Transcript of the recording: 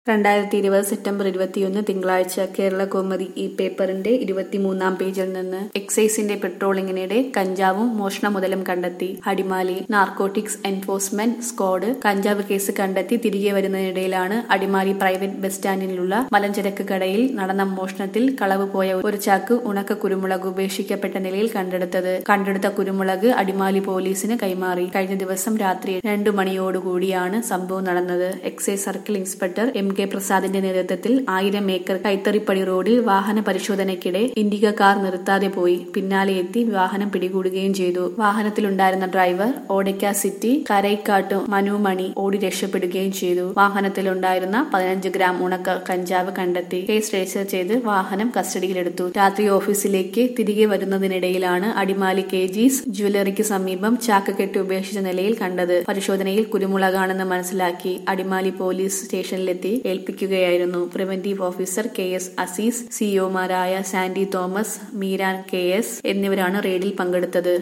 രണ്ടായിരത്തി ഇരുപത് സെപ്റ്റംബർ ഇരുപത്തിയൊന്ന് തിങ്കളാഴ്ച കേരള കൗമുദി ഈ പേപ്പറിന്റെ ഇരുപത്തിമൂന്നാം പേജിൽ നിന്ന് എക്സൈസിന്റെ പെട്രോളിംഗിനിടെ കഞ്ചാവും മോഷണ മുതലും കണ്ടെത്തി അടിമാലി നാർക്കോട്ടിക്സ് എൻഫോഴ്സ്മെന്റ് സ്ക്വാഡ് കഞ്ചാവ് കേസ് കണ്ടെത്തി തിരികെ വരുന്നതിനിടയിലാണ് അടിമാലി പ്രൈവറ്റ് ബസ് സ്റ്റാൻഡിലുള്ള മലഞ്ചരക്ക് കടയിൽ നടന്ന മോഷണത്തിൽ കളവ് പോയ ഒരു ചാക്ക് ഉണക്ക കുരുമുളക് ഉപേക്ഷിക്കപ്പെട്ട നിലയിൽ കണ്ടെടുത്തത് കണ്ടെടുത്ത കുരുമുളക് അടിമാലി പോലീസിന് കൈമാറി കഴിഞ്ഞ ദിവസം രാത്രി രണ്ടു മണിയോടുകൂടിയാണ് സംഭവം നടന്നത് excise circle inspector M K പ്രസാദിന്റെ നേതൃത്വത്തിൽ ആയിരം ഏക്കർ കൈത്തറിപ്പടി റോഡിൽ വാഹന പരിശോധനയ്ക്കിടെ ഇൻഡിക കാർ നിർത്താതെ പോയി പിന്നാലെ എത്തി വാഹനം പിടികൂടുകയും ചെയ്തു വാഹനത്തിലുണ്ടായിരുന്ന ഡ്രൈവർ ഓടയ്ക്ക സിറ്റി കരൈക്കാട്ട് മനുമണി ഓടി രക്ഷപ്പെടുകയും ചെയ്തു വാഹനത്തിലുണ്ടായിരുന്ന പതിനഞ്ച് ഗ്രാം ഉണക്ക കഞ്ചാവ് കണ്ടെത്തി കേസ് രജിസ്റ്റർ ചെയ്ത് വാഹനം കസ്റ്റഡിയിലെടുത്തു രാത്രി ഓഫീസിലേക്ക് തിരികെ വരുന്നതിനിടയിലാണ് അടിമാലി കെ ജീസ് ജ്വല്ലറിക്ക് സമീപം ചാക്ക് കെട്ടി ഉപേക്ഷിച്ച നിലയിൽ കണ്ടത് പരിശോധനയിൽ കുരുമുളകാണെന്ന് മനസ്സിലാക്കി അടിമാലി പോലീസ് സ്റ്റേഷനിലെത്തി ഏൽപ്പിക്കുകയായിരുന്നു preventive officer K S Azeez സിഒമാരായ സാൻഡി തോമസ് മീരാൻ കെ എസ് എന്നിവരാണ് റെയ്ഡിൽ പങ്കെടുത്തത്